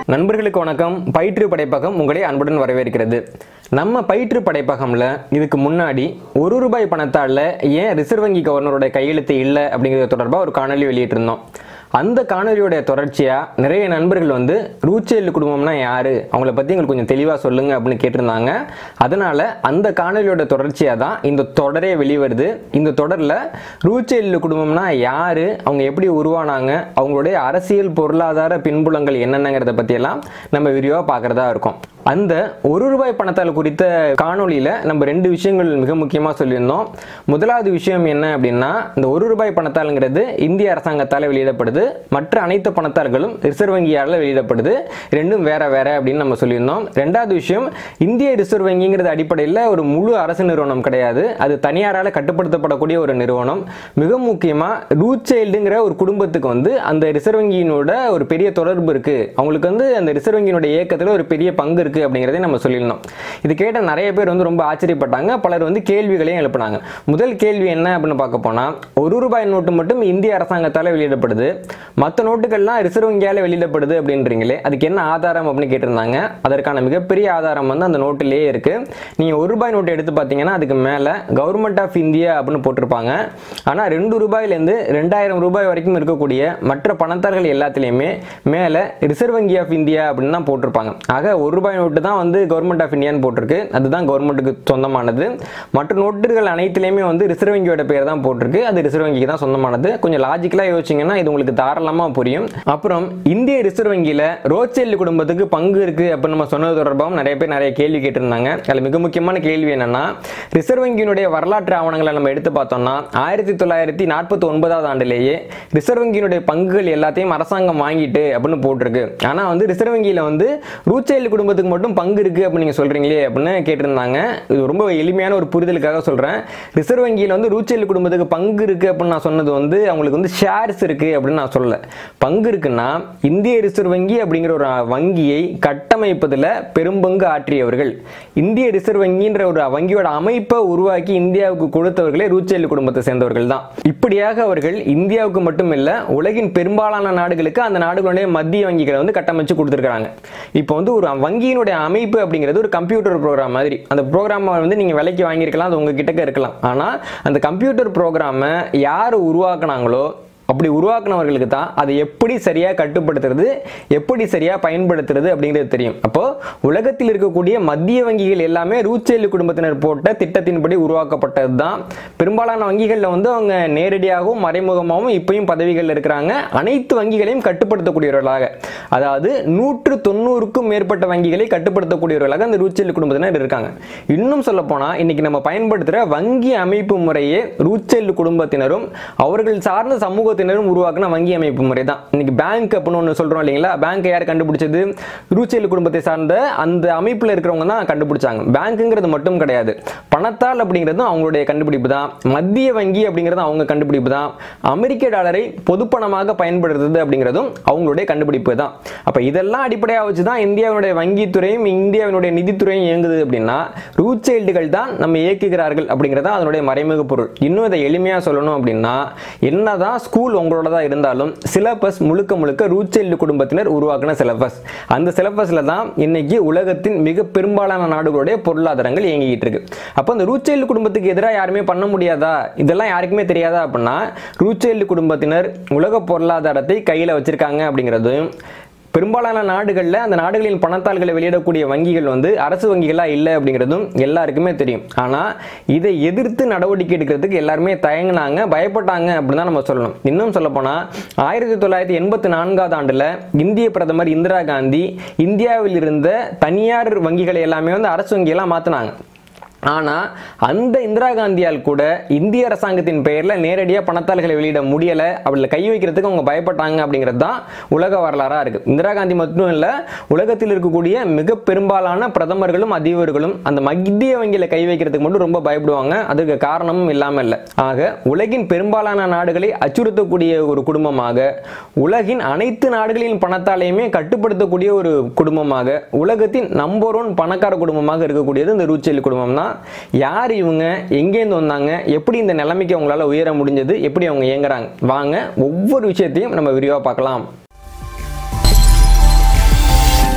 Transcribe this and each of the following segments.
நண்பர்களுக்கு வணக்கம் பயிற்று படைப்பகம் உங்களை அன்புடன் வரவேற்கிறது நம்ம பயிற்று படைப்பகம்ல இதுக்கு முன்னாடி ஒரு ரூபாய் பணத்தால் ஏன் ரிசர்வ் வங்கி கவர்னரோட கையெழுத்து இல்லை அப்படிங்கிறது தொடர்பாக ஒரு காணொலி வெளியிட்டிருந்தோம் அந்த காணொலியோட தொடர்ச்சியாக நிறைய நண்பர்கள் வந்து ரூச்சேல் குடும்பம்னா யாரு அவங்கள பற்றி எங்களுக்கு கொஞ்சம் தெளிவாக சொல்லுங்க அப்படின்னு கேட்டிருந்தாங்க அதனால அந்த காணொலியோட தொடர்ச்சியாக தான் இந்த தொடரே வெளிவருது இந்த தொடரில் ரூச்சேல் குடும்பம்னா யாரு அவங்க எப்படி உருவானாங்க அவங்களுடைய அரசியல் பொருளாதார பின்புலங்கள் என்னென்னங்கிறத பற்றியெல்லாம் நம்ம விரிவாக பார்க்குறதா இருக்கும் அந்த ஒரு ரூபாய் பணத்தால் குறித்த காணொளியில் நம்ம ரெண்டு விஷயங்கள் மிக முக்கியமாக சொல்லியிருந்தோம் முதலாவது விஷயம் என்ன அப்படின்னா இந்த ஒரு ரூபாய் பணத்தாளுங்கிறது இந்திய அரசாங்கத்தால் வெளியிடப்படுது மற்ற அனைத்து பணத்தாள்களும் ரிசர்வ் வங்கியால் வெளியிடப்படுது ரெண்டும் வேற வேற அப்படின்னு நம்ம சொல்லியிருந்தோம் ரெண்டாவது விஷயம் இந்திய ரிசர்வ் வங்கிங்கிறது அடிப்படையில் ஒரு முழு அரசு நிறுவனம் கிடையாது அது தனியாரால் கட்டுப்படுத்தப்படக்கூடிய ஒரு நிறுவனம் மிக முக்கியமாக ரூச்சைல்டுங்கிற ஒரு குடும்பத்துக்கு வந்து அந்த ரிசர்வ் வங்கியினோட ஒரு பெரிய தொடர்பு இருக்கு அவங்களுக்கு வந்து அந்த ரிசர்வ் வங்கியினுடைய இயக்கத்தில் ஒரு பெரிய பங்கு இருக்கு அப்படிங்கிறதை நம்ம சொல்லியிருந்தோம் இது கேட்ட நிறைய பேர் வந்து ரொம்ப ஆச்சரியப்பட்டாங்க பலர் வந்து கேள்விகளையும் எழுப்பினாங்க முதல் கேள்வி என்ன அப்படின்னு பார்க்க போனால் ஒரு ரூபாய் நோட்டு மட்டும் இந்திய அரசாங்கத்தால் வெளியிடப்படுது மற்ற நோட்டுகள்லாம் ரிசர்வ் வங்கியால் வெளியிடப்படுது அப்படின்றீங்களே அதுக்கு என்ன ஆதாரம் அப்படின்னு கேட்டிருந்தாங்க அதற்கான மிகப்பெரிய ஆதாரம் வந்து அந்த நோட்டிலேயே இருக்கு நீங்கள் ஒரு ரூபாய் நோட்டு எடுத்து பார்த்தீங்கன்னா அதுக்கு மேலே கவர்மெண்ட் ஆஃப் இந்தியா அப்படின்னு போட்டிருப்பாங்க ஆனால் ரெண்டு ரூபாயிலேருந்து ரெண்டாயிரம் ரூபாய் வரைக்கும் இருக்கக்கூடிய மற்ற பணத்தார்கள் எல்லாத்துலேயுமே மேலே ரிசர்வ் வங்கி ஆஃப் இந்தியா அப்படின்னு தான் போட்டிருப்பாங்க ஆக ஒரு ரூபாய் நோட்டு தான் வந்து கவர்மெண்ட் ஆஃப் இந்தியான்னு போட்டிருக்கு அதுதான் கவர்மெண்ட்டுக்கு சொந்தமானது மற்ற நோட்டுகள் அனைத்துலேயுமே வந்து ரிசர்வ் வங்கியோட பேர் தான் போட்டிருக்கு அது ரிசர்வ் வங்கிக்கு தான் சொந்தமானது கொஞ்சம் லாஜிக்கலாக யோசிச்சிங்கன்னா இது உங்களுக்கு தாராளமாக புரியும் அப்புறம் இந்திய ரிசர்வ் வங்கியில் ரோச்செல் குடும்பத்துக்கு பங்கு இருக்கு அப்படின்னு நம்ம சொன்னது தொடர்பாகவும் நிறைய பேர் நிறைய கேள்வி கேட்டிருந்தாங்க அதில் மிக முக்கியமான கேள்வி என்னன்னா ரிசர்வ் வங்கியினுடைய வரலாற்று ஆவணங்களை நம்ம எடுத்து பார்த்தோம்னா ஆயிரத்தி தொள்ளாயிரத்தி நாற்பத்தி ஒன்பதாவது ஆண்டிலேயே ரிசர்வ் வங்கியினுடைய பங்குகள் எல்லாத்தையும் அரசாங்கம் வாங்கிட்டு அப்படின்னு போட்டிருக்கு ஆனால் வந்து ரிசர்வ் வங்கியில் வந்து ரூச்செல் குடும்பத்துக்கு மட்டும் பங்கு இருக்கு அப்படின்னு நீங்கள் சொல்றீங்களே அப்படின்னு கேட்டிருந்தாங்க இது ரொம்ப எளிமையான ஒரு புரிதலுக்காக சொல்கிறேன் ரிசர்வ் வங்கியில் வந்து ரூச்செல் குடும்பத்துக்கு பங்கு இருக்கு அப்படின்னு நான் சொன்னது வந்து அவங்களுக்கு வந்து ஷேர்ஸ் இருக்கு அப்படின்னு நான் சொல்லல பங்கு இருக்குன்னா இந்திய ரிசர்வ் வங்கி அப்படிங்கிற ஒரு வங்கியை கட்டமைப்பதில் பெரும்பங்கு ஆற்றியவர்கள் இந்திய ரிசர்வ் வங்கின்ற ஒரு வங்கியோட அமைப்பை உருவாக்கி இந்தியாவுக்கு கொடுத்தவர்களே ரூச்செல் குடும்பத்தை சேர்ந்தவர்கள் தான் இப்படியாக அவர்கள் இந்தியாவுக்கு மட்டும் இல்ல உலகின் பெரும்பாலான நாடுகளுக்கு அந்த நாடுகளுடைய மத்திய வங்கிகளை வந்து கட்டமைச்சு கொடுத்துருக்காங்க இப்போ வந்து ஒரு வங்கியினுடைய அமைப்பு அப்படிங்கிறது ஒரு கம்ப்யூட்டர் ப்ரோக்ராம் மாதிரி அந்த ப்ரோக்ராமை வந்து நீங்கள் விலைக்கு வாங்கியிருக்கலாம் அது உங்க கிட்டக்க இருக்கலாம் ஆனால் அந்த கம்ப்யூட்டர் ப்ரோக்ராமை யார் உருவாக்குனாங்களோ அப்படி உருவாக்குனவர்களுக்கு தான் அதை எப்படி சரியாக கட்டுப்படுத்துறது எப்படி சரியாக பயன்படுத்துறது அப்படிங்கிறது தெரியும் அப்போ உலகத்தில் இருக்கக்கூடிய மத்திய வங்கிகள் எல்லாமே ரூச்சேலு குடும்பத்தினர் போட்ட திட்டத்தின்படி உருவாக்கப்பட்டது தான் பெரும்பாலான வங்கிகளில் வந்து அவங்க நேரடியாகவும் மறைமுகமாகவும் இப்பயும் பதவிகளில் இருக்கிறாங்க அனைத்து வங்கிகளையும் கட்டுப்படுத்தக்கூடியவர்களாக அதாவது நூற்று தொண்ணூறுக்கும் மேற்பட்ட வங்கிகளை கட்டுப்படுத்தக்கூடியவர்களாக அந்த ரூச்சேலு குடும்பத்தினர் இருக்காங்க இன்னும் சொல்ல போனால் இன்னைக்கு நம்ம பயன்படுத்துகிற வங்கி அமைப்பு முறையே ரூச்சேலு குடும்பத்தினரும் அவர்கள் சார்ந்த சமூக சமூகத்தினரும் உருவாக்கின வங்கி அமைப்பு முறை தான் இன்னைக்கு பேங்க் அப்படின்னு ஒன்று சொல்கிறோம் இல்லைங்களா பேங்க்கை யார் கண்டுபிடிச்சது ரூச்சேல் குடும்பத்தை சார்ந்த அந்த அமைப்பில் இருக்கிறவங்க தான் கண்டுபிடிச்சாங்க பேங்க்குங்கிறது மட்டும் கிடையாது பணத்தால் அப்படிங்கிறதும் அவங்களுடைய கண்டுபிடிப்பு தான் மத்திய வங்கி அப்படிங்கிறதும் அவங்க கண்டுபிடிப்பு தான் அமெரிக்க டாலரை பொதுப்பணமாக பயன்படுத்துறது அப்படிங்கிறதும் அவங்களுடைய கண்டுபிடிப்பு தான் அப்போ இதெல்லாம் அடிப்படையாக வச்சு தான் இந்தியாவினுடைய வங்கித்துறையும் இந்தியாவினுடைய நிதித்துறையும் இயங்குது அப்படின்னா ரூச்சைல்டுகள் தான் நம்ம இயக்குகிறார்கள் அப்படிங்கிறது தான் அதனுடைய மறைமுக பொருள் இன்னும் இதை எளிமையாக சொல்லணும் அப்படின்னா என்னதான் ஸ்கூல் ஸ்கூல் உங்களோட தான் இருந்தாலும் சிலபஸ் முழுக்க முழுக்க ரூச்செல்லு குடும்பத்தினர் உருவாக்கின சிலபஸ் அந்த சிலபஸில் தான் இன்னைக்கு உலகத்தின் மிக பெரும்பாலான நாடுகளுடைய பொருளாதாரங்கள் இயங்கிட்டு இருக்கு அப்போ அந்த ரூச்செல்லு குடும்பத்துக்கு எதிராக யாருமே பண்ண முடியாதா இதெல்லாம் யாருக்குமே தெரியாதா அப்படின்னா ரூச்செல்லு குடும்பத்தினர் உலக பொருளாதாரத்தை கையில் வச்சிருக்காங்க அப்படிங்கிறதும் பெரும்பாலான நாடுகளில் அந்த நாடுகளின் பணத்தாள்களை வெளியிடக்கூடிய வங்கிகள் வந்து அரசு வங்கிகளாக இல்லை அப்படிங்கிறதும் எல்லாருக்குமே தெரியும் ஆனால் இதை எதிர்த்து நடவடிக்கை எடுக்கிறதுக்கு எல்லாருமே தயங்கினாங்க பயப்பட்டாங்க அப்படின்னு தான் நம்ம சொல்லணும் இன்னும் சொல்லப்போனால் ஆயிரத்தி தொள்ளாயிரத்தி எண்பத்தி நான்காவது ஆண்டில் இந்திய பிரதமர் இந்திரா காந்தி இந்தியாவில் இருந்த தனியார் வங்கிகளை எல்லாமே வந்து அரசு வங்கியெல்லாம் மாற்றினாங்க ஆனால் அந்த இந்திரா காந்தியால் கூட இந்திய அரசாங்கத்தின் பெயரில் நேரடியாக பணத்தாள்களை வெளியிட முடியலை அவளை கை வைக்கிறதுக்கு அவங்க பயப்பட்டாங்க அப்படிங்கிறது தான் உலக வரலாறாக இருக்குது இந்திரா காந்தி மட்டும் இல்லை உலகத்தில் இருக்கக்கூடிய மிக பெரும்பாலான பிரதமர்களும் அதிபர்களும் அந்த மத்திய வங்கியில் கை வைக்கிறதுக்கு மட்டும் ரொம்ப பயப்படுவாங்க அதுக்கு காரணமும் இல்லாமல் இல்லை ஆக உலகின் பெரும்பாலான நாடுகளை அச்சுறுத்தக்கூடிய ஒரு குடும்பமாக உலகின் அனைத்து நாடுகளின் பணத்தாலையுமே கட்டுப்படுத்தக்கூடிய ஒரு குடும்பமாக உலகத்தின் நம்பர் ஒன் பணக்கார குடும்பமாக இருக்கக்கூடியது இந்த ரூச்செல் குடும்பம் தான் யார் இவங்க எங்கேருந்து வந்தாங்க எப்படி இந்த நிலைமைக்கு அவங்களால உயர முடிஞ்சது எப்படி அவங்க இயங்குறாங்க வாங்க ஒவ்வொரு விஷயத்தையும் நம்ம விரிவாக பார்க்கலாம்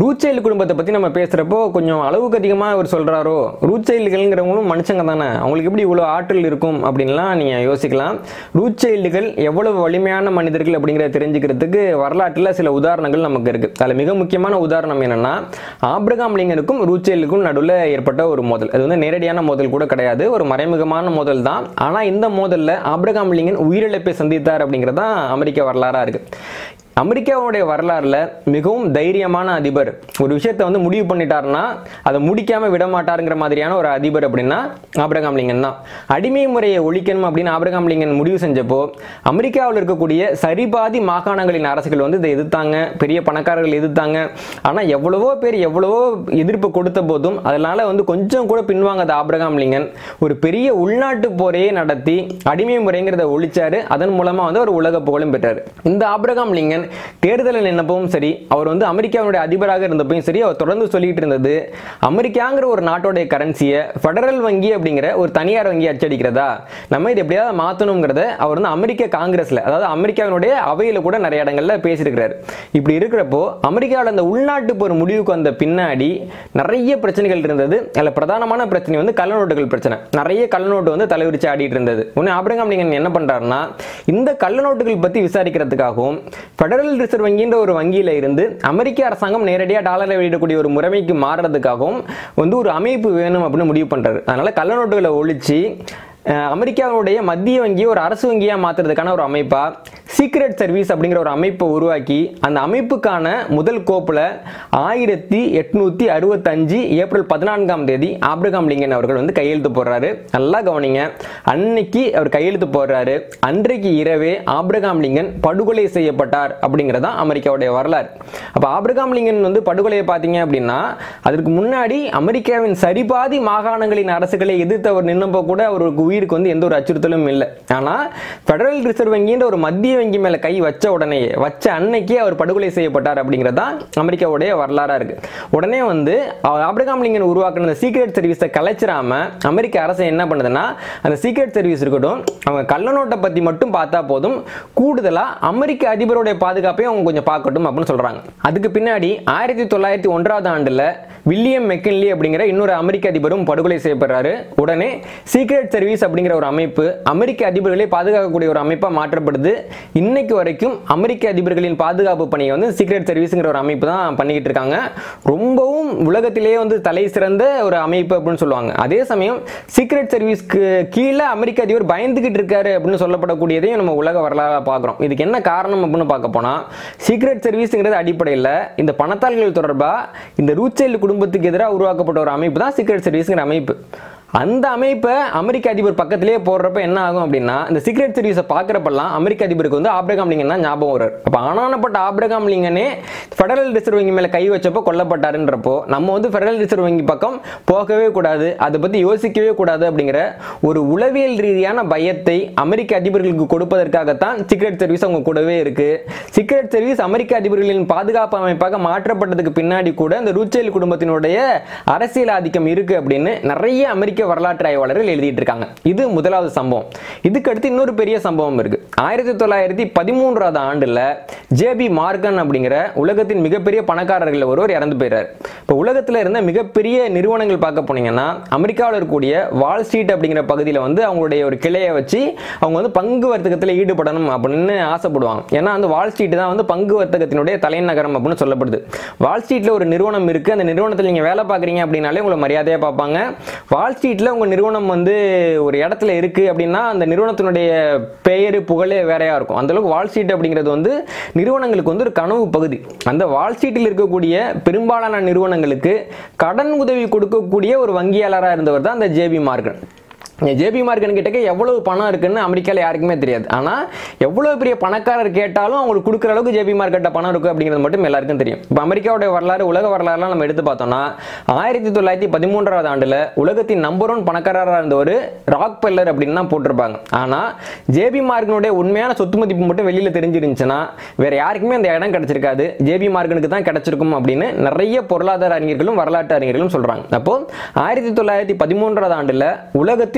ரூச்சைல்டு குடும்பத்தை பற்றி நம்ம பேசுகிறப்போ கொஞ்சம் அளவுக்கு அதிகமாக அவர் சொல்கிறாரோ ரூச்சைல்டுகள்ங்கிறவங்களும் மனுஷங்க தானே அவங்களுக்கு எப்படி இவ்வளோ ஆற்றல் இருக்கும் அப்படின்லாம் நீங்கள் யோசிக்கலாம் ரூச்சைல்டுகள் எவ்வளவு வலிமையான மனிதர்கள் அப்படிங்கிறத தெரிஞ்சுக்கிறதுக்கு வரலாற்றில் சில உதாரணங்கள் நமக்கு இருக்குது அதில் மிக முக்கியமான உதாரணம் என்னென்னா ஆப்ரகாம் லிங்கனுக்கும் ரூச்சைல்டுக்கும் நடுவில் ஏற்பட்ட ஒரு மோதல் அது வந்து நேரடியான மோதல் கூட கிடையாது ஒரு மறைமுகமான மோதல் தான் ஆனால் இந்த மோதலில் ஆப்ரகாம் லிங்கன் உயிரிழப்பை சந்தித்தார் அப்படிங்கிறது தான் அமெரிக்க வரலாறாக இருக்குது அமெரிக்காவுடைய வரலாறுல மிகவும் தைரியமான அதிபர் ஒரு விஷயத்தை வந்து முடிவு பண்ணிட்டாருன்னா அதை முடிக்காம விட மாட்டாருங்கிற மாதிரியான ஒரு அதிபர் அப்படின்னா ஆபிரகாம் லிங்கன் தான் அடிமை முறையை ஒழிக்கணும் அப்படின்னு ஆபிரகாம் லிங்கன் முடிவு செஞ்சப்போ அமெரிக்காவில் இருக்கக்கூடிய சரிபாதி மாகாணங்களின் அரசுகள் வந்து இதை எதிர்த்தாங்க பெரிய பணக்காரர்கள் எதிர்த்தாங்க ஆனால் எவ்வளவோ பேர் எவ்வளவோ எதிர்ப்பு கொடுத்த போதும் அதனால வந்து கொஞ்சம் கூட பின்வாங்காத ஆபிரகாம் லிங்கன் ஒரு பெரிய உள்நாட்டு போரையே நடத்தி அடிமை முறைங்கிறத ஒழிச்சாரு அதன் மூலமா வந்து ஒரு உலக புகழும் பெற்றார் இந்த ஆபிரகாம் லிங்கன் தேர்தலில் நின்னப்பவும் சரி அவர் வந்து அமெரிக்காவுடைய அதிபராக இருந்தப்பவும் சரி அவர் தொடர்ந்து சொல்லிட்டு இருந்தது அமெரிக்காங்கிற ஒரு நாட்டோடைய கரன்சியை ஃபெடரல் வங்கி அப்படிங்கிற ஒரு தனியார் வங்கி அச்சடிக்கிறதா நம்ம இது எப்படியாவது மாற்றணுங்கிறத அவர் வந்து அமெரிக்க காங்கிரஸ்ல அதாவது அமெரிக்காவினுடைய அவையில் கூட நிறைய இடங்கள்ல பேசியிருக்கிறார் இப்படி இருக்கிறப்போ அமெரிக்காவில் அந்த உள்நாட்டு போர் முடிவுக்கு வந்த பின்னாடி நிறைய பிரச்சனைகள் இருந்தது அதில் பிரதானமான பிரச்சனை வந்து கள்ளநோட்டுகள் பிரச்சனை நிறைய கள்ளநோட்டு வந்து தலைவிரிச்சு ஆடிட்டு இருந்தது உடனே ஆபிரகாம் லிங்கன் என்ன பண்றாருன்னா இந்த கள்ளநோட்டுகள் பற்றி விசாரிக்கிறதுக்காகவும் ஃபெடரல் ரிசர்வ் வங்கின்ற ஒரு வங்கியில இருந்து அமெரிக்க அரசாங்கம் நேரடியாக டாலரை வெளியிடக்கூடிய ஒரு முறைமைக்கு மாறுறதுக்காகவும் வந்து ஒரு அமைப்பு வேணும் அப்படின்னு முடிவு பண்றாரு அதனால கள்ளநோட்டுகளை ஒழிச்சு அஹ், அமெரிக்காவுடைய மத்திய வங்கியை ஒரு அரசு வங்கியாக மாற்றுறதுக்கான ஒரு அமைப்பா சீக்ரெட் சர்வீஸ் அப்படிங்கிற ஒரு அமைப்பை உருவாக்கி அந்த அமைப்புக்கான முதல் கோப்பில் ஆயிரத்தி எட்நூத்தி அறுபத்தஞ்சு ஏப்ரல் பதினான்காம் தேதி ஆப்ரகாம் லிங்கன் அவர்கள் வந்து கையெழுத்து போடுறாரு நல்லா கவனிங்க அன்னைக்கு அவர் கையெழுத்து போடுறாரு அன்றைக்கு இரவே ஆப்ரகாம் லிங்கன் படுகொலை செய்யப்பட்டார் அப்படிங்கிறது தான் அமெரிக்காவுடைய வரலாறு அப்போ ஆப்ரகாம் லிங்கன் வந்து படுகொலையை பார்த்தீங்க அப்படின்னா அதற்கு முன்னாடி அமெரிக்காவின் சரிபாதி மாகாணங்களின் அரசுகளை எதிர்த்து அவர் நின்னப்போ கூட அவருக்கு உயிருக்கு வந்து எந்த ஒரு அச்சுறுத்தலும் இல்லை ஆனால் ஃபெடரல் ரிசர்வ் வங்கின்ற ஒரு மத்திய வங்கி மேலே கை வச்ச உடனே வச்ச அன்னைக்கே அவர் படுகொலை செய்யப்பட்டார் அப்படிங்கிறது தான் அமெரிக்காவுடைய வரலாறாக இருக்கு உடனே வந்து அவர் ஆப்ரகாம் லிங்கன் உருவாக்குன அந்த சீக்ரெட் சர்வீஸை கலைச்சிராம அமெரிக்க அரசு என்ன பண்ணுதுன்னா அந்த சீக்ரெட் சர்வீஸ் இருக்கட்டும் அவங்க கள்ளநோட்டை பற்றி மட்டும் பார்த்தா போதும் கூடுதலாக அமெரிக்க அதிபருடைய பாதுகாப்பையும் அவங்க கொஞ்சம் பார்க்கட்டும் அப்படின்னு சொல்கிறாங்க அதுக்கு பின்னாடி ஆயிரத்தி தொள்ளாயிரத்தி ஒன்றாவது ஆண்டில் வில்லியம் மெக்கின்லி அப்படிங்கிற இன்னொரு அமெரிக்க அதிபரும் படுகொலை செய்யப்படுறாரு உடனே சீக்ரெட் சர்வீஸ் அப்படிங்கிற ஒரு அமைப்பு அமெரிக்க அதிபர்களை பாதுகாக்கக்கூடிய ஒரு அமைப்பாக மாற்றப்படுது இன்னைக்கு வரைக்கும் அமெரிக்க அதிபர்களின் பாதுகாப்பு பணியை வந்து சீக்ரெட் சர்வீஸ்ங்கிற ஒரு அமைப்பு தான் பண்ணிக்கிட்டு இருக்காங்க ரொம்பவும் உலகத்திலேயே வந்து தலை சிறந்த ஒரு அமைப்பு அப்படின்னு சொல்லுவாங்க அதே சமயம் சீக்ரெட் சர்வீஸ்க்கு கீழே அமெரிக்க அதிபர் பயந்துகிட்டு இருக்காரு அப்படின்னு சொல்லப்படக்கூடியதையும் நம்ம உலக வரலாறாக பார்க்குறோம் இதுக்கு என்ன காரணம் அப்படின்னு பார்க்க போனால் சீக்ரெட் சர்வீஸ்ங்கிறது அடிப்படையில் இந்த பணத்தாள்கள் தொடர்பாக இந்த ரூச்சைல்டு குடும்பத்துக்கு எதிராக உருவாக்கப்பட்ட ஒரு அமைப்பு தான் சீக்ரெட் சர்வீஸ்ங்கிற அமைப்பு அந்த அமைப்பை அமெரிக்க அதிபர் பக்கத்திலே போடுறப்ப என்ன ஆகும் அப்படின்னா இந்த சீக்ரெட் சர்வீஸை பார்க்குறப்பெல்லாம் அமெரிக்க அதிபருக்கு வந்து ஆப்ரகாம் லிங்கன் தான் ஞாபகம் வரும் அப்போ ஆனானப்பட்ட ஆப்ரகாம் லிங்கனே ஃபெடரல் ரிசர்வ் வங்கி மேலே கை வச்சப்போ கொல்லப்பட்டாருன்றப்போ நம்ம வந்து ஃபெடரல் ரிசர்வ் வங்கி பக்கம் போகவே கூடாது அதை பற்றி யோசிக்கவே கூடாது அப்படிங்கிற ஒரு உளவியல் ரீதியான பயத்தை அமெரிக்க அதிபர்களுக்கு கொடுப்பதற்காகத்தான் சீக்ரெட் சர்வீஸ் அவங்க கூடவே இருக்கு சீக்ரெட் சர்வீஸ் அமெரிக்க அதிபர்களின் பாதுகாப்பு அமைப்பாக மாற்றப்பட்டதுக்கு பின்னாடி கூட இந்த ரூச்சேல் குடும்பத்தினுடைய அரசியல் ஆதிக்கம் இருக்கு அப்படின்னு நிறைய அமெரிக்க வரலாற்று ஆய்வாளர்கள் எழுதிட்டு இருக்காங்க இது முதலாவது சம்பவம் இதுக்கு அடுத்து இன்னொரு பெரிய சம்பவம் இருக்கு ஆயிரத்தி தொள்ளாயிரத்தி பதிமூன்றாவது ஆண்டுல ஜேபி மார்கன் அப்படிங்கிற உலகத்தின் மிகப்பெரிய பணக்காரர்கள் ஒருவர் இறந்து போயிறாரு இப்போ உலகத்தில் இருந்த மிகப்பெரிய நிறுவனங்கள் பார்க்க போனீங்கன்னா அமெரிக்காவில் இருக்கக்கூடிய வால் ஸ்ட்ரீட் அப்படிங்கிற பகுதியில் வந்து அவங்களுடைய ஒரு கிளையை வச்சு அவங்க வந்து பங்கு வர்த்தகத்தில் ஈடுபடணும் அப்படின்னு ஆசைப்படுவாங்க ஏன்னா அந்த வால் ஸ்ட்ரீட் தான் வந்து பங்கு வர்த்தகத்தினுடைய தலைநகரம் அப்படின்னு சொல்லப்படுது வால் ஸ்ட்ரீட்டில் ஒரு நிறுவனம் இருக்கு அந்த நிறுவனத்தில் நீங்கள் வேலை பார்க்குறீங்க அப்படின்னாலே உங்களை மரியாதையாக பார்ப்பாங்க வால் ஸ்ட்ரீட்டில் உங்கள் நிறுவனம் வந்து ஒரு இடத்துல இருக்கு அப்படின்னா அந்த நிறுவனத்தினுடைய பெயர் புகழே வேறையா இருக்கும் அந்த அளவுக்கு வால் ஸ்ட்ரீட் அப்படிங்கிறது வந்து நிறுவனங்களுக்கு வந்து ஒரு கனவு பகுதி அந்த வால் ஸ்ட்ரீட்டில் இருக்கக்கூடிய பெரும்பாலான நிறுவனங்களுக்கு கடன் உதவி கொடுக்கக்கூடிய ஒரு வங்கியாளராக இருந்தவர் தான் அந்த ஜேபி மார்கன் ஜேபி மார்க்கன் கிட்டக்க எவ்வளவு பணம் இருக்குன்னு அமெரிக்காவில் யாருக்குமே தெரியாது ஆனால் எவ்வளோ பெரிய பணக்காரர் கேட்டாலும் அவங்களுக்கு கொடுக்குற அளவுக்கு ஜேபி மார்க்கெட்டில் பணம் இருக்குது அப்படிங்கிறது மட்டும் எல்லாருக்கும் தெரியும் இப்போ அமெரிக்காவுடைய வரலாறு உலக வரலாறுலாம் நம்ம எடுத்து பார்த்தோம்னா ஆயிரத்தி தொள்ளாயிரத்தி பதிமூன்றாவது ஆண்டில் உலகத்தின் நம்பர் ஒன் பணக்காரராக இருந்தவர் ராக் பெல்லர் அப்படின்னு தான் போட்டிருப்பாங்க ஆனால் ஜேபி மார்க்கனுடைய உண்மையான சொத்து மதிப்பு மட்டும் வெளியில் தெரிஞ்சிருந்துச்சுன்னா வேற யாருக்குமே அந்த இடம் கிடைச்சிருக்காது ஜேபி மார்க்கனுக்கு தான் கிடைச்சிருக்கும் அப்படின்னு நிறைய பொருளாதார அறிஞர்களும் வரலாற்று அறிஞர்களும் சொல்கிறாங்க அப்போ ஆயிரத்தி தொள்ளாயிரத்தி பதிமூன்றாவது ஆண்டில் உலகத்தின்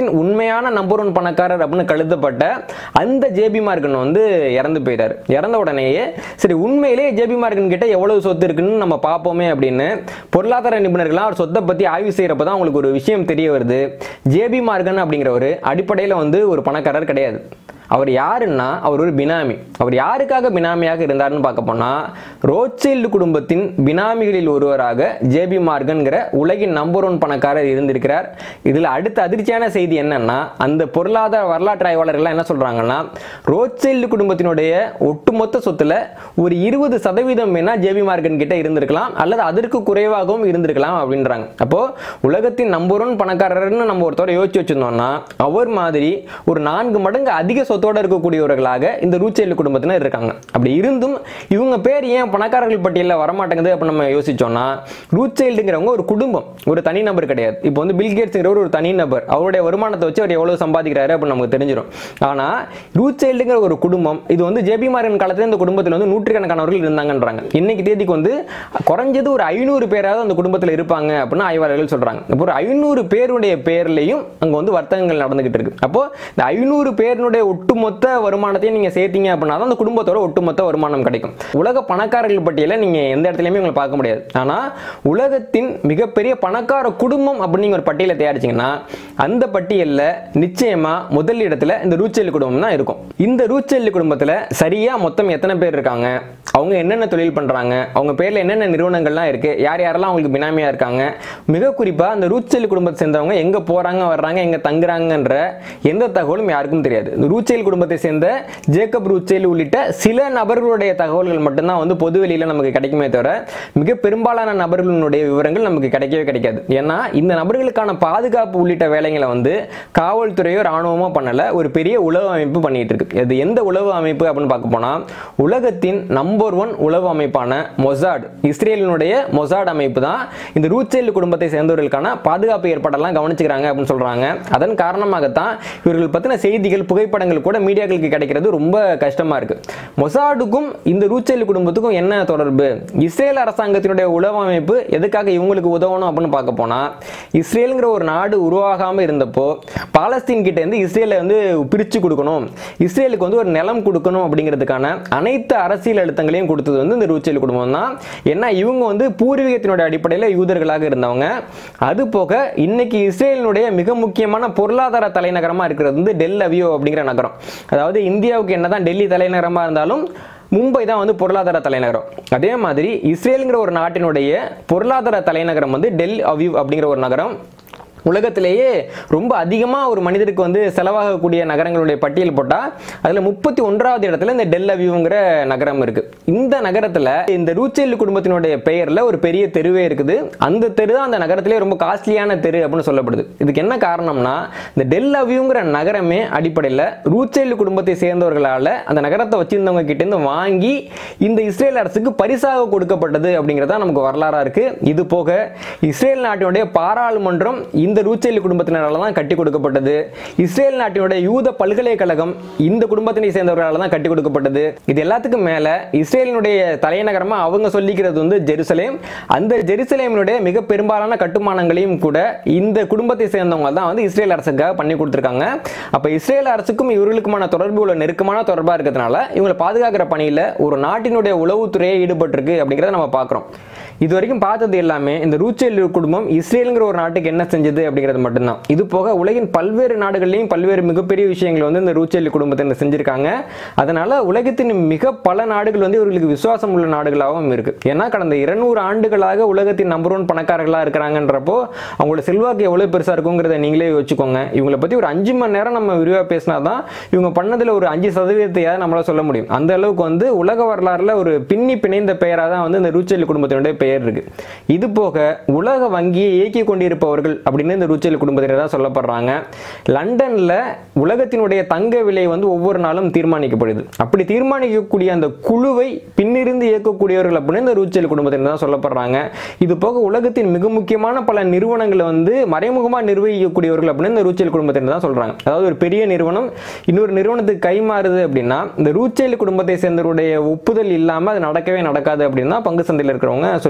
உலகத்தின் உண்மையான நம்பர் ஒன் பணக்காரர் அப்படின்னு கழுத்தப்பட்ட அந்த ஜேபி மார்கன் வந்து இறந்து போயிட்டார் இறந்த உடனேயே சரி உண்மையிலேயே ஜேபி மார்கன் கிட்ட எவ்வளவு சொத்து இருக்குன்னு நம்ம பார்ப்போமே அப்படின்னு பொருளாதார நிபுணர்கள்லாம் அவர் சொத்தை பற்றி ஆய்வு செய்கிறப்ப தான் அவங்களுக்கு ஒரு விஷயம் தெரிய வருது ஜேபி மார்கன் அப்படிங்கிறவர் அடிப்படையில் வந்து ஒரு பணக்காரர் கிடையாது அவர் யாருன்னா அவர் ஒரு பினாமி அவர் யாருக்காக பினாமியாக இருந்தார்னு பார்க்க போனால் ரோச்சைல்டு குடும்பத்தின் பினாமிகளில் ஒருவராக ஜேபி மார்கன்கிற உலகின் நம்பர் ஒன் பணக்காரர் இருந்திருக்கிறார் இதில் அடுத்த அதிர்ச்சியான செய்தி என்னன்னா அந்த பொருளாதார வரலாற்று ஆய்வாளர்கள்லாம் என்ன சொல்கிறாங்கன்னா ரோச்சைல்டு குடும்பத்தினுடைய ஒட்டுமொத்த சொத்துல ஒரு இருபது சதவீதம் வேணா ஜேபி மார்கன் கிட்ட இருந்திருக்கலாம் அல்லது அதற்கு குறைவாகவும் இருந்திருக்கலாம் அப்படின்றாங்க அப்போ உலகத்தின் நம்பர் ஒன் பணக்காரர்னு நம்ம ஒருத்தரை யோசிச்சு வச்சிருந்தோம்னா அவர் மாதிரி ஒரு நான்கு மடங்கு அதிக சொத்தோட இருக்கக்கூடியவர்களாக இந்த ரூச்சேல் குடும்பத்தினர் இருக்காங்க அப்படி இருந்தும் இவங்க பேர் ஏன் பணக்காரர்கள் பட்டியலில் வரமாட்டேங்குது அப்ப நம்ம யோசிச்சோம்னா ரூச்சைல்டுங்கிறவங்க ஒரு குடும்பம் ஒரு தனி நபர் கிடையாது இப்போ வந்து பில்கேட்ஸ்ங்கிறவர் ஒரு தனி நபர் அவருடைய வருமானத்தை வச்சு அவர் எவ்வளவு சம்பாதிக்கிறாரு அப்படின்னு நமக்கு தெரிஞ்சிடும் ஆனா ரூச்சைல்டுங்கிற ஒரு குடும்பம் இது வந்து ஜேபி மாரன் காலத்துல இந்த குடும்பத்தில் வந்து நூற்றுக்கணக்கானவர்கள் இருந்தாங்கன்றாங்க இன்னைக்கு தேதிக்கு வந்து குறைஞ்சது ஒரு ஐநூறு பேராவது அந்த குடும்பத்தில் இருப்பாங்க அப்படின்னு ஆய்வாளர்கள் சொல்றாங்க இப்போ ஒரு ஐநூறு பேருடைய பேர்லையும் அங்க வந்து வர்த்தகங்கள் நடந்துகிட்டு இருக்கு அப்போ இந்த ஐநூறு பேருடைய ஒட்டுமொத்த வருமானத்தையும் நீங்க சேர்த்தீங்க அப்படின்னா தான் அந்த குடும்பத்தோட ஒட்டுமொத்த வருமானம் கிடைக்கும் உலக பணக்காரர்கள் பட்டியல நீங்க எந்த இடத்துலயுமே உங்களை பார்க்க முடியாது ஆனா உலகத்தின் மிகப்பெரிய பணக்கார குடும்பம் அப்படின்னு நீங்க ஒரு பட்டியலை தயாரிச்சீங்கன்னா அந்த பட்டியல்ல நிச்சயமா முதல் இடத்துல இந்த ரூச்செல்லி குடும்பம் தான் இருக்கும் இந்த ரூச்செல்லி குடும்பத்துல சரியா மொத்தம் எத்தனை பேர் இருக்காங்க அவங்க என்னென்ன தொழில் பண்றாங்க அவங்க பேர்ல என்னென்ன நிறுவனங்கள்லாம் இருக்கு யார் யாரெல்லாம் அவங்களுக்கு பினாமியா இருக்காங்க மிக குறிப்பா அந்த ரூச்செல்லி குடும்பத்தை சேர்ந்தவங்க எங்க போறாங்க வர்றாங்க எங்க தங்குறாங்கன்ற எந்த தகவலும் யாருக்கும் தெரியாது இந்த ரூச்செயில் குடும்பத்தை சேர்ந்த ஜேக்கப் ரூச்செயில் உள்ளிட்ட சில நபர்களுடைய தகவல்கள் மட்டும்தான் வந்து பொது வெளியில நமக்கு கிடைக்குமே தவிர மிக பெரும்பாலான நபர்களுடைய விவரங்கள் நமக்கு கிடைக்கவே கிடைக்காது ஏன்னா இந்த நபர்களுக்கான பாதுகாப்பு உள்ளிட்ட வேலைகளை வந்து காவல்துறையோ ராணுவமோ பண்ணல ஒரு பெரிய உளவு அமைப்பு பண்ணிட்டு இருக்கு அது எந்த உளவு அமைப்பு அப்படின்னு பார்க்க போனா உலகத்தின் நம்பர் ஒன் உளவு அமைப்பான மொசாட் இஸ்ரேலினுடைய மொசாட் அமைப்பு தான் இந்த ரூச்செல் குடும்பத்தை சேர்ந்தவர்களுக்கான பாதுகாப்பு ஏற்பாடெல்லாம் கவனிச்சுக்கிறாங்க அப்படின்னு சொல்றாங்க அதன் காரணமாகத்தான் இவர்கள் பத்தின செய்திகள் புகைப்படங்கள் கூட மீடியாக்களுக்கு கிடைக்கிறது ரொம்ப கஷ்டமா இருக்கு மொசாடுக்கும் இந்த ரூச்செல் குடும்பத்துக்கும் என்ன தொடர்பு இஸ்ரேல் அரசாங்கத்தினுடைய உளவு அமைப்பு எதுக்காக இவங்களுக்கு உதவணும் அப்படின்னு பார்க்க போனா இஸ்ரேலுங்கிற ஒரு நாடு உருவாகாம இருந்தப்போ பாலஸ்தீன் கிட்ட இருந்து இஸ்ரேலை வந்து பிரிச்சு கொடுக்கணும் இஸ்ரேலுக்கு வந்து ஒரு நிலம் கொடுக்கணும் அப்படிங்கிறதுக்கான அனைத்து அரசியல் அழுத்தங்களையும் கொடுத்தது வந்து இந்த ரூச்செல் குடும்பம் தான் ஏன்னா இவங்க வந்து பூர்வீகத்தினுடைய அடிப்படையில் யூதர்களாக இருந்தவங்க அது போக இன்னைக்கு இஸ்ரேலினுடைய மிக முக்கியமான பொருளாதார தலைநகரமா இருக்கிறது வந்து டெல் அவியோ அப்படிங்கிற நகரம் அதாவது இந்தியாவுக்கு என்னதான் டெல்லி தலைநகரமா இருந்தாலும் மும்பை தான் வந்து பொருளாதார தலைநகரம் அதே மாதிரி இஸ்ரேலுங்கிற ஒரு நாட்டினுடைய பொருளாதார தலைநகரம் வந்து டெல் அவிவ் அப்படிங்கிற ஒரு நகரம் உலகத்திலேயே ரொம்ப அதிகமாக ஒரு மனிதருக்கு வந்து செலவாகக்கூடிய நகரங்களுடைய பட்டியல் போட்டால் அதில் முப்பத்தி ஒன்றாவது இடத்துல இந்த டெல் அவியூங்கிற நகரம் இருக்கு இந்த நகரத்தில் இந்த ரூச்செல் குடும்பத்தினுடைய பெயரில் ஒரு பெரிய தெருவே இருக்குது அந்த தெரு தான் அந்த நகரத்திலே ரொம்ப காஸ்ட்லியான தெரு அப்படின்னு சொல்லப்படுது இதுக்கு என்ன காரணம்னா இந்த டெல் அவியூங்கிற நகரமே அடிப்படையில் ரூச்செல் குடும்பத்தை சேர்ந்தவர்களால் அந்த நகரத்தை வச்சிருந்தவங்க கிட்டேருந்து வாங்கி இந்த இஸ்ரேல் அரசுக்கு பரிசாக கொடுக்கப்பட்டது அப்படிங்கிறதா நமக்கு வரலாறா இருக்கு இது போக இஸ்ரேல் நாட்டினுடைய பாராளுமன்றம் இந்த ரூச்செல்லி குடும்பத்தினரால தான் கட்டி கொடுக்கப்பட்டது இஸ்ரேல் நாட்டினுடைய யூத பல்கலைக்கழகம் இந்த குடும்பத்தினை சேர்ந்தவர்களால தான் கட்டி கொடுக்கப்பட்டது இது எல்லாத்துக்கும் மேல இஸ்ரேலினுடைய தலைநகரமா அவங்க சொல்லிக்கிறது வந்து ஜெருசலேம் அந்த ஜெருசலேமினுடைய மிக பெரும்பாலான கட்டுமானங்களையும் கூட இந்த குடும்பத்தை சேர்ந்தவங்க தான் வந்து இஸ்ரேல் அரசுக்காக பண்ணி கொடுத்துருக்காங்க அப்ப இஸ்ரேல் அரசுக்கும் இவர்களுக்குமான தொடர்பு உள்ள நெருக்கமான தொடர்பா இருக்கிறதுனால இவங்களை பாதுகாக்கிற பணியில ஒரு நாட்டினுடைய உளவுத்துறையே ஈடுபட்டிருக்கு அப்படிங்கிறத நம்ம பார்க்குறோம் இது வரைக்கும் பார்த்தது எல்லாமே இந்த ரூச்செல் குடும்பம் இஸ்ரேலுங்கிற ஒரு நாட்டுக்கு என்ன செஞ்சது அப்படிங்கிறது மட்டும்தான் இது போக உலகின் பல்வேறு நாடுகள்லையும் பல்வேறு மிகப்பெரிய விஷயங்கள் வந்து இந்த ரூச்செல் குடும்பத்தை செஞ்சிருக்காங்க அதனால உலகத்தின் மிக பல நாடுகள் வந்து இவர்களுக்கு விசுவாசம் உள்ள நாடுகளாகவும் இருக்கு ஏன்னா கடந்த இருநூறு ஆண்டுகளாக உலகத்தின் நம்பர் ஒன் பணக்காரர்களாக இருக்கிறாங்கன்றப்போ அவங்களோட செல்வாக்கு எவ்வளவு பெருசா இருக்குங்கிறத நீங்களே யோசிச்சுக்கோங்க இவங்களை பத்தி ஒரு அஞ்சு மணி நேரம் நம்ம விரிவாக பேசினா தான் இவங்க பண்ணதுல ஒரு அஞ்சு சதவீதத்தையாவது நம்மளால சொல்ல முடியும் அந்த அளவுக்கு வந்து உலக வரலாறுல ஒரு பின்னி பிணைந்த பெயராக தான் வந்து இந்த ரூச்செல் குடும்பத்தினுடைய பெயர் இருக்கு இது போக உலக வங்கியை இயக்கி கொண்டிருப்பவர்கள் அப்படின்னு இந்த ரூச்செல் குடும்பத்தினர் தான் சொல்லப்படுறாங்க லண்டன்ல உலகத்தினுடைய தங்க விலை வந்து ஒவ்வொரு நாளும் தீர்மானிக்கப்படுது அப்படி தீர்மானிக்கக்கூடிய அந்த குழுவை பின்னிருந்து இயக்கக்கூடியவர்கள் அப்படின்னு இந்த ரூச்செல் குடும்பத்தினர் தான் சொல்லப்படுறாங்க இது போக உலகத்தின் மிக முக்கியமான பல நிறுவனங்களை வந்து மறைமுகமாக நிர்வகிக்கக்கூடியவர்கள் அப்படின்னு இந்த ரூச்செல் குடும்பத்தினர் தான் சொல்றாங்க அதாவது ஒரு பெரிய நிறுவனம் இன்னொரு நிறுவனத்துக்கு கைமாறுது அப்படின்னா இந்த ரூச்செல் குடும்பத்தை சேர்ந்தவருடைய ஒப்புதல் இல்லாமல் அது நடக்கவே நடக்காது அப்படின்னு தான் பங்கு சந்தையில் இருக்கிறவங்க சொல்லி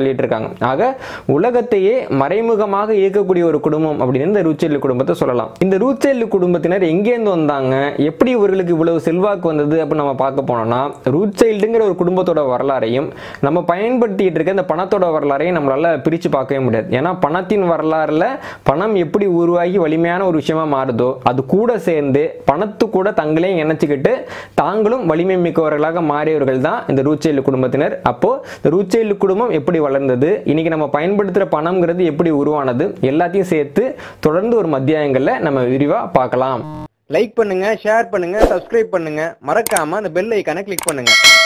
சொல்லிட்டு இருக்காங்க ஆக உலகத்தையே மறைமுகமாக இயக்கக்கூடிய ஒரு குடும்பம் அப்படின்னு இந்த ரூச்செல்லு குடும்பத்தை சொல்லலாம் இந்த ரூச்செல்லு குடும்பத்தினர் எங்கேருந்து வந்தாங்க எப்படி இவர்களுக்கு இவ்வளவு செல்வாக்கு வந்தது அப்படின்னு நம்ம பார்க்க போனோம்னா ரூட்சைல்டுங்கிற ஒரு குடும்பத்தோட வரலாறையும் நம்ம பயன்படுத்திட்டு இருக்க இந்த பணத்தோட வரலாறையும் நம்மளால பிரித்து பார்க்கவே முடியாது ஏன்னா பணத்தின் வரலாறுல பணம் எப்படி உருவாகி வலிமையான ஒரு விஷயமா மாறுதோ அது கூட சேர்ந்து பணத்து கூட தங்களையும் இணைச்சிக்கிட்டு தாங்களும் வலிமை மிக்கவர்களாக மாறியவர்கள் தான் இந்த ரூச்செல்லு குடும்பத்தினர் அப்போ இந்த ரூச்செல்லு குடும்பம் எப்படி வளர்ந்தது இன்னைக்கு நம்ம பயன்படுத்துகிற பணம்ங்கிறது எப்படி உருவானது எல்லாத்தையும் சேர்த்து தொடர்ந்து ஒரு மத்தியாயங்களில் நம்ம விரிவாக பார்க்கலாம் லைக் பண்ணுங்க ஷேர் பண்ணுங்க சப்ஸ்கிரைப் பண்ணுங்க மறக்காம அந்த பெல் ஐக்கானை கிளிக் பண்ணுங்க